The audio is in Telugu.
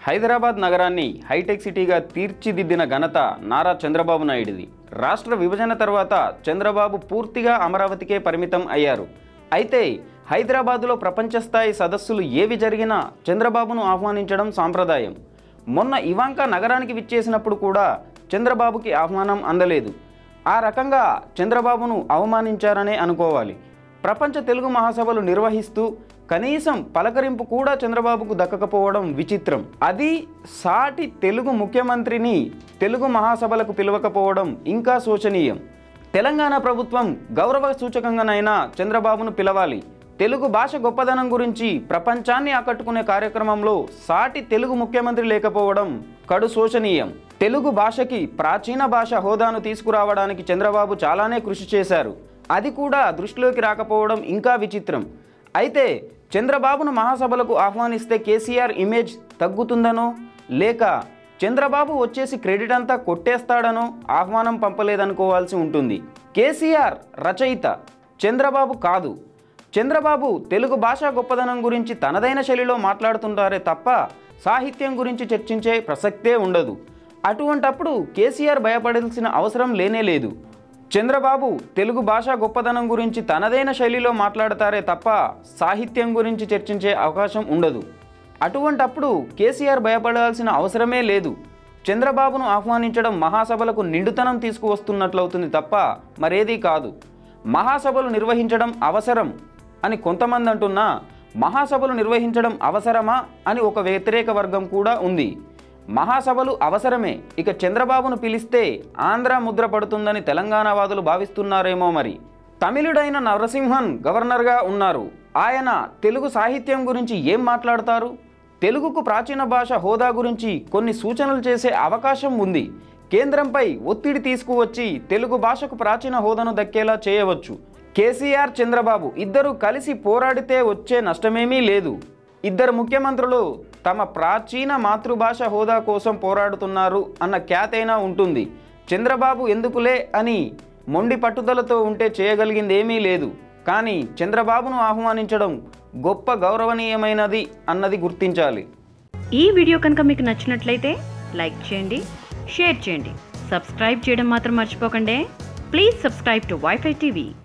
హైదరాబాద్ నగరాన్ని హైటెక్ సిటీగా తీర్చిదిద్దిన ఘనత నారా చంద్రబాబు నాయుడిది రాష్ట్ర విభజన తర్వాత చంద్రబాబు పూర్తిగా అమరావతికే పరిమితం అయ్యారు అయితే హైదరాబాదులో ప్రపంచ స్థాయి సదస్సులు ఏవి జరిగినా చంద్రబాబును ఆహ్వానించడం సాంప్రదాయం మొన్న ఇవాంకా నగరానికి విచ్చేసినప్పుడు కూడా చంద్రబాబుకి ఆహ్వానం అందలేదు ఆ రకంగా చంద్రబాబును అవమానించారనే అనుకోవాలి ప్రపంచ తెలుగు మహాసభలు నిర్వహిస్తూ కనీసం పలకరింపు కూడా చంద్రబాబుకు దక్కకపోవడం విచిత్రం అది సాటి తెలుగు ముఖ్యమంత్రిని తెలుగు మహాసభలకు పిలవకపోవడం ఇంకా శోచనీయం తెలంగాణ ప్రభుత్వం గౌరవ సూచకంగానైనా చంద్రబాబును పిలవాలి తెలుగు భాష గొప్పదనం గురించి ప్రపంచాన్ని ఆకట్టుకునే కార్యక్రమంలో సాటి తెలుగు ముఖ్యమంత్రి లేకపోవడం కడు శోచనీయం తెలుగు భాషకి ప్రాచీన భాష హోదాను తీసుకురావడానికి చంద్రబాబు చాలానే కృషి చేశారు అది కూడా దృష్టిలోకి రాకపోవడం ఇంకా విచిత్రం అయితే చంద్రబాబును మహాసభలకు ఆహ్వానిస్తే కేసీఆర్ ఇమేజ్ తగ్గుతుందనో లేక చంద్రబాబు వచ్చేసి క్రెడిట్ అంతా కొట్టేస్తాడనో ఆహ్వానం పంపలేదనుకోవాల్సి ఉంటుంది కేసీఆర్ రచయిత చంద్రబాబు కాదు చంద్రబాబు తెలుగు భాషా గొప్పదనం గురించి తనదైన శైలిలో మాట్లాడుతుంటారే తప్ప సాహిత్యం గురించి చర్చించే ప్రసక్తే ఉండదు అటువంటప్పుడు కేసీఆర్ భయపడాల్సిన అవసరం లేనే లేదు చంద్రబాబు తెలుగు భాష గొప్పదనం గురించి తనదైన శైలిలో మాట్లాడతారే తప్ప సాహిత్యం గురించి చర్చించే అవకాశం ఉండదు అటువంటప్పుడు కేసీఆర్ భయపడాల్సిన అవసరమే లేదు చంద్రబాబును ఆహ్వానించడం మహాసభలకు నిండుతనం తీసుకువస్తున్నట్లవుతుంది తప్ప మరేదీ కాదు మహాసభలు నిర్వహించడం అవసరం అని కొంతమంది అంటున్నా మహాసభలు నిర్వహించడం అవసరమా అని ఒక వ్యతిరేక వర్గం కూడా ఉంది మహాసభలు అవసరమే ఇక చంద్రబాబును పిలిస్తే ఆంధ్ర ముద్ర పడుతుందని తెలంగాణ వాదులు భావిస్తున్నారేమో మరి తమిళుడైన నరసింహన్ గవర్నర్గా ఉన్నారు ఆయన తెలుగు సాహిత్యం గురించి ఏం మాట్లాడతారు తెలుగుకు ప్రాచీన భాష హోదా గురించి కొన్ని సూచనలు చేసే అవకాశం ఉంది కేంద్రంపై ఒత్తిడి తీసుకువచ్చి తెలుగు భాషకు ప్రాచీన హోదాను దక్కేలా చేయవచ్చు కేసీఆర్ చంద్రబాబు ఇద్దరు కలిసి పోరాడితే వచ్చే నష్టమేమీ లేదు ఇద్దరు ముఖ్యమంత్రులు తమ ప్రాచీన మాతృభాష హోదా కోసం పోరాడుతున్నారు అన్న ఖ్యాతైనా ఉంటుంది చంద్రబాబు ఎందుకులే అని మొండి పట్టుదలతో ఉంటే చేయగలిగింది ఏమీ లేదు కానీ చంద్రబాబును ఆహ్వానించడం గొప్ప గౌరవనీయమైనది అన్నది గుర్తించాలి ఈ వీడియో కనుక మీకు నచ్చినట్లయితే లైక్ చేయండి షేర్ చేయండి సబ్స్క్రైబ్ చేయడం మాత్రం మర్చిపోకండి please subscribe to WiFi TV